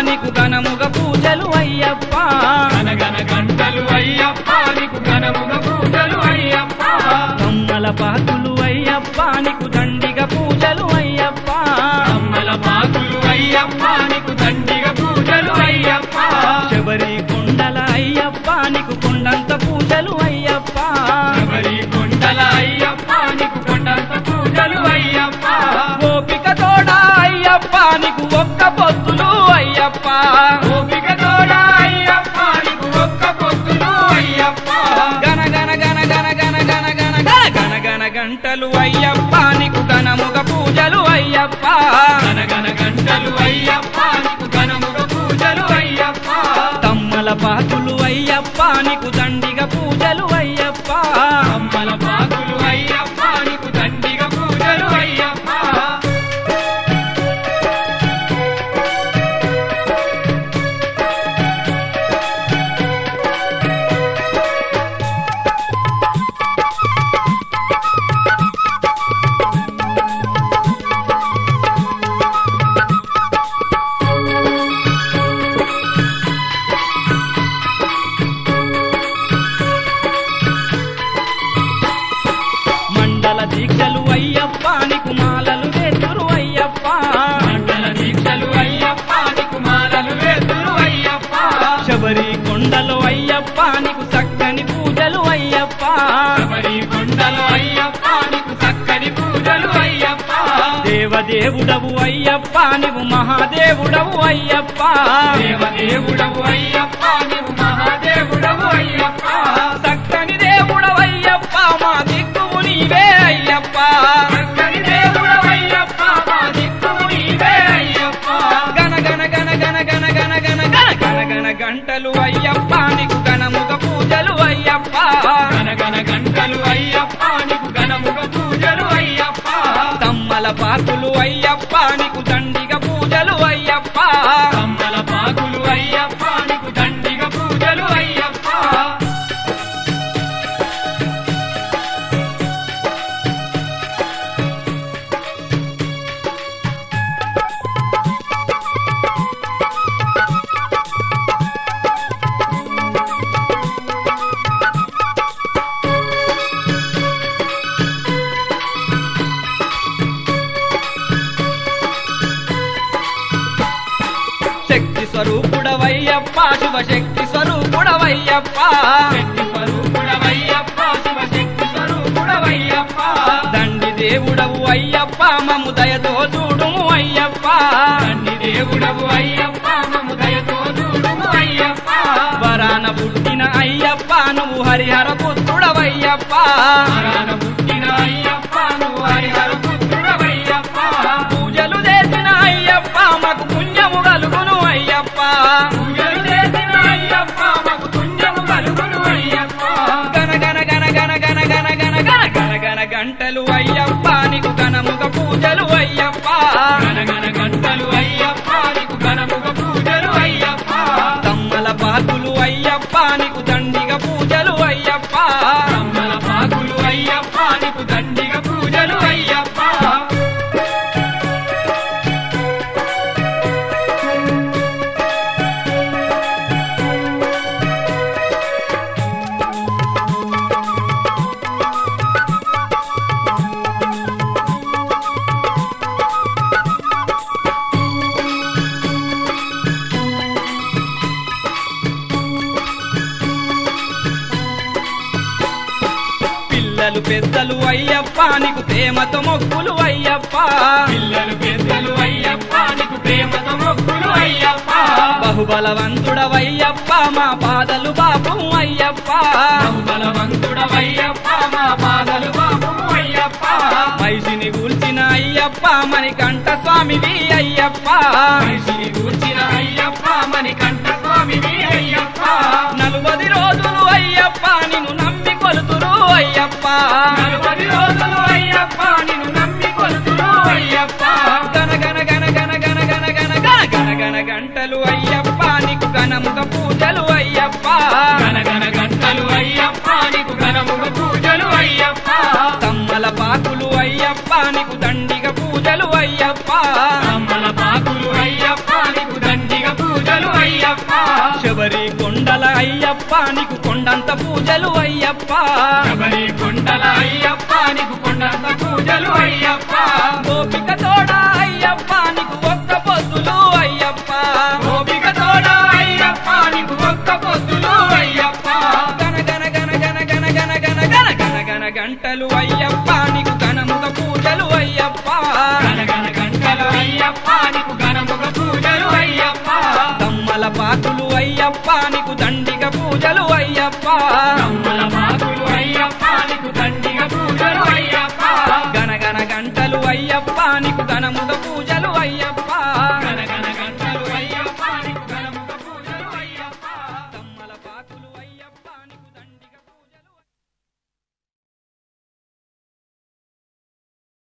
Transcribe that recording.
నీకు ఘనముగ పూజలు అయ్యప్ప గనగన గంటలు అయ్యప్ప నీకు ఘనముగ పూజలు అయ్యప్ప కమ్మల పాకులు అయ్యప్ప నీకు దండిగ పూజలు అయ్యప్ప అమ్మల పాకులు అయ్యప్ప నీకు దండిగ పూజలు అయ్యప్ప శబరి కొండల అయ్యప్ప నీకు కొండంత పూజలు అయ్యప్ప శబరి కొండల అయ్యప్ప నీకు కొండంత పూజలు అయ్యప్ప గోపిక తోడ అయ్యప్ప నీకు ఒక్క పొత్తులు అయ్యప్ప గోపిక తోడ అయ్యప్ప నీకు ఒక్క పొత్తులు అయ్యప్ప గన గన గన గన గన గన గన గన గన గన గంటలు అయ్యప్ప నీకు ఘనముగ పూజలు అయ్యప్ప గనగన గంటలు అయ్యప్ప నీకు ఘనముగ పూజలు అయ్యప్ప తమ్మల పాకులు అయ్యప్ప నీకు దండిగ పూజలు అయ్యప్ప అమ్మల పాకులు అయ్యప్ప నీకు దండిగ పూజలు అయ్యప్ప మండల దీక్షలు అయ్యప్ప నీకు మాలలు వేతురు అయ్యప్ప మండల దీక్షలు అయ్యప్ప నీకు మాలలు వేతులు అయ్యప్ప శబరి కొండలు అయ్యప్ప నీకు చక్కని పూజలు అయ్యప్ప శబరి కొండలు అయ్యప్ప నీకు చక్కని పూజలు అయ్యప్ప దేవదేవుడవు అయ్యప్ప నీవు మహాదేవుడవు అయ్యప్ప దేవదేవుడవు అయ్యప్ప నీవు మహాదేవుడవు అయ్యప్ప చక్కని దేవుడవు అయ్యప్ప మా దిక్కువు నీవే అయ్యప్ప చక్కని దేవుడవు అయ్యప్ప మా దిక్కువు నీవే అయ్యప్ప గన గన గన గన గన గన గన గన గన గన గంటలు అయ్యప్ప నీకు ఘనముగ పూజలు అయ్యప్ప గనగన గంటలు అయ్యప్ప నీకు ఘనముగ పూజలు అయ్యప్ప తమ్మల పాకులు అయ్యప్ప నీకు దండిగ పూజలు అయ్యప్ప కమ్మల పాకులు అయ్యప్ప నీకు దండిగ పూజలు అయ్యప్ప శక్తి స్వరూపుడవయ్యప్ప శివశక్తి స్వరూపుడవయ్యప్ప శక్తి స్వరూపుడవయ్యప్ప శివశక్తి స్వరూపుడవయ్యప్ప దండి దేవుడవు అయ్యప్ప మము దయతో చూడుము అయ్యప్ప తండ్రి దేవుడవు అయ్యప్ప మము దయతో చూడుము అయ్యప్ప వరాన పుట్టిన అయ్యప్ప నువ్వు హరిహర పుత్రుడవయ్యప్ప వరాన పుట్టిన అయ్యప్ప నువ్వు హరిహర పుత్రుడవయ్యప్ప పూజలు చేసిన అయ్యప్ప మాకు పుణ్యము కలుగును అయ్యప్ప పూజలు చేసిన అయ్యప్ప మాకు పుణ్యము కలుగును అయ్యప్ప గన గన గన గన గన గన గన గన గన గన గంటలు అయ్యప్ప నీకు ఘనముగ పూజలు అయ్యప్ప గనగన గంటలు అయ్యప్ప నీకు ఘనముగ పూజలు అయ్యప్ప తమ్మల పాకులు అయ్యప్ప నీకు దండిగ పూజలు అయ్యప్ప కమ్మల పాకులు అయ్యప్ప నీకు దండిగ పూజలు అయ్యప్ప పిల్లలు పెద్దలు అయ్యప్ప నీకు ప్రేమతో మొక్కులు అయ్యప్ప పిల్లలు పెద్దలు అయ్యప్ప నీకు ప్రేమతో మొక్కులు అయ్యప్ప బహుబలవంతుడవయ్యప్ప మా పాదలు బాపు అయ్యప్ప బలవంతుడవయ్యప్ప మా పాదలు బాబు అయ్యప్ప మైసిని కూల్చిన అయ్యప్ప మణికంఠ స్వామివి అయ్యప్ప మనిషిని కూర్చిన అయ్యప్ప మణికంఠ స్వామివి అయ్యప్ప నలుబది రోజులు అయ్యప్ప నిన్ను నమ్మి కొలుతురు అయ్యప్ప నలభై రోజులు అయ్యప్ప నిన్ను నమ్మి కొలుతురు అయ్యప్ప గన గన గన గన గన గన గన గన గన గన గంటలు అయ్యప్ప నీకు ఘనముగ పూజలు అయ్యప్ప గనగన గంటలు అయ్యప్ప నీకు ఘనముగ పూజలు అయ్యప్ప తమ్మల పాకులు అయ్యప్ప నీకు దండిగ పూజలు అయ్యప్ప అమ్మల పాకులు అయ్యప్ప నీకు దండిగ పూజలు శబరి కొండల అయ్యప్ప నీకు కొండంత పూజలు అయ్యప్ప శబరి కొండల అయ్యప్ప నీకు కొండంత పూజలు అయ్యప్ప గోపిక తోడ అయ్యప్ప నీకు ఒక్క పొద్దులు అయ్యప్ప గోపిక తోడ అయ్యప్ప నీకు ఒక్క పొద్దులు అయ్యప్ప గన గన గన గన గన గన గన గన గన గన గంటలు అయ్యప్ప నీకు ఘనముగ పూజలు అయ్యప్ప గణగణ గంటలు అయ్యప్ప నీకు ఘనముగ పూజలు అయ్యప్ప తమ్మల పాకులు